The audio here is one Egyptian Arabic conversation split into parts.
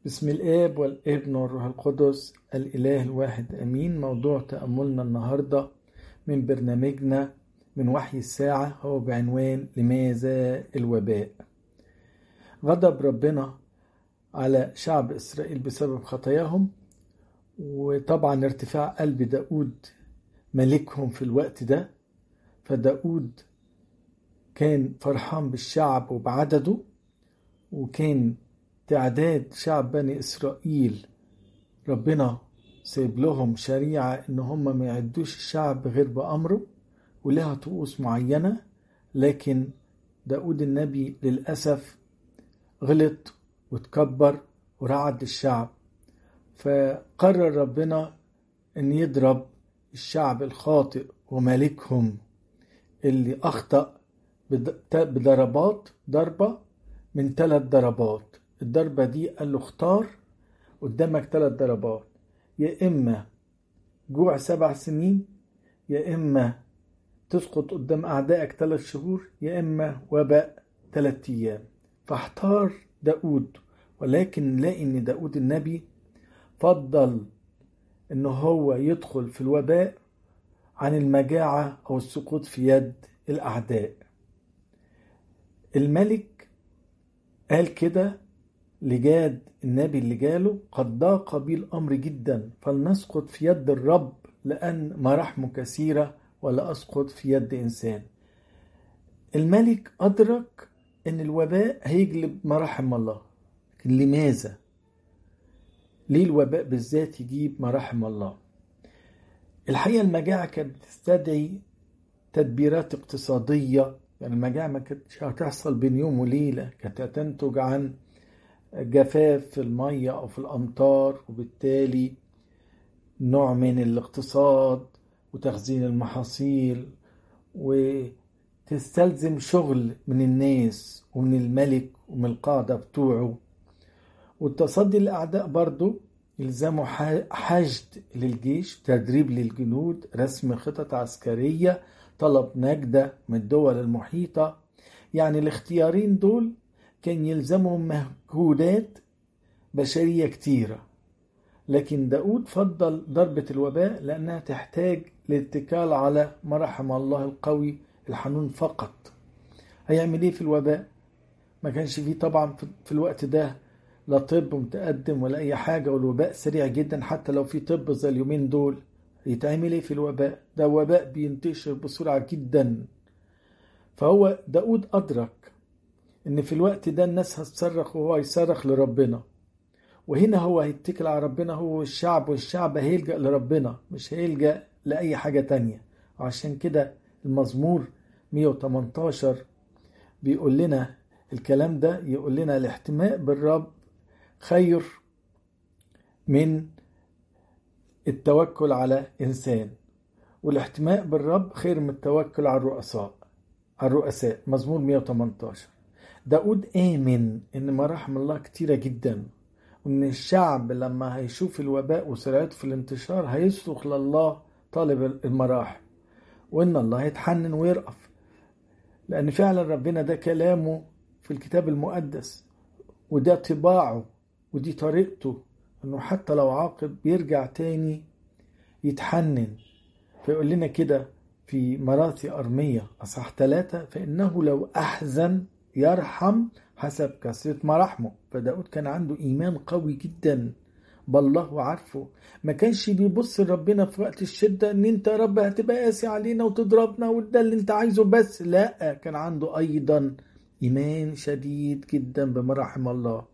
بسم الآب والابن والروح القدس الإله الواحد أمين موضوع تأملنا النهاردة من برنامجنا من وحي الساعة هو بعنوان لماذا الوباء غضب ربنا على شعب إسرائيل بسبب خطاياهم وطبعا ارتفاع قلب داود ملكهم في الوقت ده فداود كان فرحان بالشعب وبعدده وكان تعداد شعب بني إسرائيل ربنا سيب لهم شريعة إن هم ما يعدوش الشعب غير بأمره ولها طقوس معينة لكن داود النبي للأسف غلط وتكبر ورعد الشعب فقرر ربنا إن يضرب الشعب الخاطئ وملكهم اللي أخطأ بضربات ضربة من ثلاث ضربات الضربة دي قال له اختار قدامك ثلاث ضربات يا إما جوع سبع سنين يا إما تسقط قدام أعدائك ثلاث شهور يا إما وباء ثلاث أيام فاحتار داود ولكن نلاقي إن داود النبي فضل إن هو يدخل في الوباء عن المجاعة أو السقوط في يد الأعداء الملك قال كده لجاد النبي اللي جاله قد ضاق بي الأمر جدا فلنسقط في يد الرب لأن مراحمه كثيرة ولا أسقط في يد إنسان الملك أدرك أن الوباء هيجلب مراحم الله لكن لماذا؟ ليه الوباء بالذات يجيب مراحم الله؟ الحقيقة المجاعة كانت بتستدعي تدبيرات اقتصادية يعني المجاعة ما كانتش هتحصل بين يوم وليلة كانت هتنتج عن جفاف في المية أو في الأمطار وبالتالي نوع من الاقتصاد وتخزين المحاصيل وتستلزم شغل من الناس ومن الملك ومن القادة بتوعه والتصدي للأعداء برضو يلزموا حشد للجيش تدريب للجنود رسم خطط عسكرية طلب نجدة من الدول المحيطة يعني الاختيارين دول كان يلزمهم مجهودات بشرية كتيرة لكن داود فضل ضربة الوباء لأنها تحتاج لاتكال على مرحم الله القوي الحنون فقط هيعمل ايه في الوباء ما كانش فيه طبعا في الوقت ده لا طب متقدم ولا اي حاجة والوباء سريع جدا حتى لو في طب زي اليومين دول يتعمل ايه في الوباء ده وباء بينتشر بسرعة جدا فهو داود أدرك ان في الوقت ده الناس هتصرخ وهو يصرخ لربنا وهنا هو هيتكل على ربنا هو والشعب والشعب هيلجأ لربنا مش هيلجأ لأي حاجة تانية وعشان كده المزمور 118 بيقول لنا الكلام ده يقول لنا الاحتماء بالرب خير من التوكل على إنسان والاحتماء بالرب خير من التوكل على الرؤساء الرؤساء مزمور 118 داود آمن إن مراحم الله كتيرة جدا وإن الشعب لما هيشوف الوباء وسرعته في الانتشار هيصرخ لله طالب المراحم وإن الله هيتحنن ويرأف لأن فعلا ربنا ده كلامه في الكتاب المقدس وده طباعه ودي طريقته إنه حتى لو عاقب بيرجع تاني يتحنن فيقول لنا كده في مراثي أرمية أصح ثلاثة فإنه لو أحزن يرحم حسب كثرة مراحمه فداود كان عنده إيمان قوي جدا بالله عارفه ما كانش بيبص لربنا في وقت الشدة ان انت يا رب هتبقى قاسي علينا وتضربنا وده اللي انت عايزه بس لا كان عنده ايضا ايمان شديد جدا بمراحم الله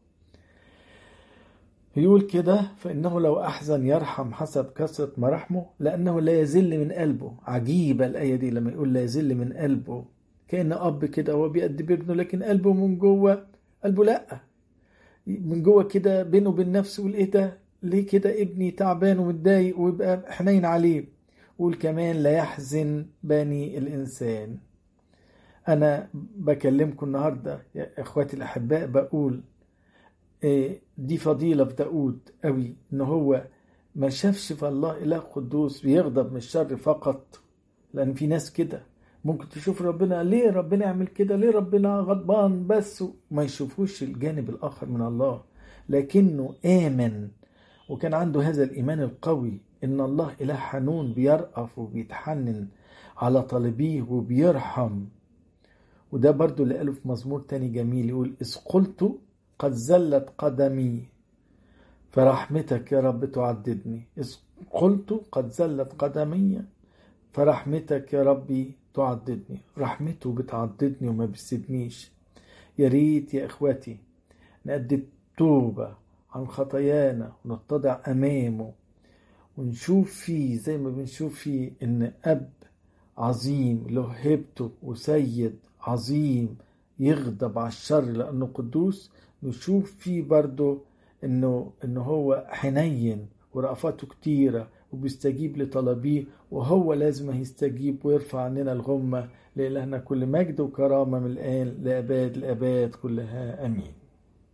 يقول كده فإنه لو أحزن يرحم حسب كثرة مراحمه لأنه لا يزل من قلبه عجيبة الآية دي لما يقول لا يزل من قلبه كأن أب كده هو بيأدب ابنه لكن قلبه من جوه قلبه لأ من جوه كده بينه وبين نفسه يقول إيه ده ليه كده ابني تعبان ومتضايق ويبقى حنين عليه قول كمان لا يحزن بني الإنسان أنا بكلمكم النهاردة يا إخواتي الأحباء بقول دي فضيلة في داود قوي إن هو ما شافش في الله إله قدوس بيغضب من الشر فقط لأن في ناس كده ممكن تشوف ربنا ليه ربنا يعمل كده ليه ربنا غضبان بس ما يشوفوش الجانب الآخر من الله لكنه آمن وكان عنده هذا الإيمان القوي إن الله إله حنون بيرأف وبيتحنن على طالبيه وبيرحم وده برضو اللي قاله في مزمور تاني جميل يقول إذ قلت قد زلت قدمي فرحمتك يا رب تعددني إذ قلت قد زلت قدمي فرحمتك يا ربي تعددني رحمته بتعددني وما بتسيبنيش يا ريت يا إخواتي نقدم توبة عن خطايانا ونتضع أمامه ونشوف فيه زي ما بنشوف فيه إن أب عظيم له هيبته وسيد عظيم يغضب على الشر لأنه قدوس نشوف فيه برضه إنه إنه هو حنين ورأفاته كتيرة وبيستجيب لطلبيه وهو لازم يستجيب ويرفع عننا الغمة لإلهنا كل مجد وكرامة من الآن لأباد الأباد كلها أمين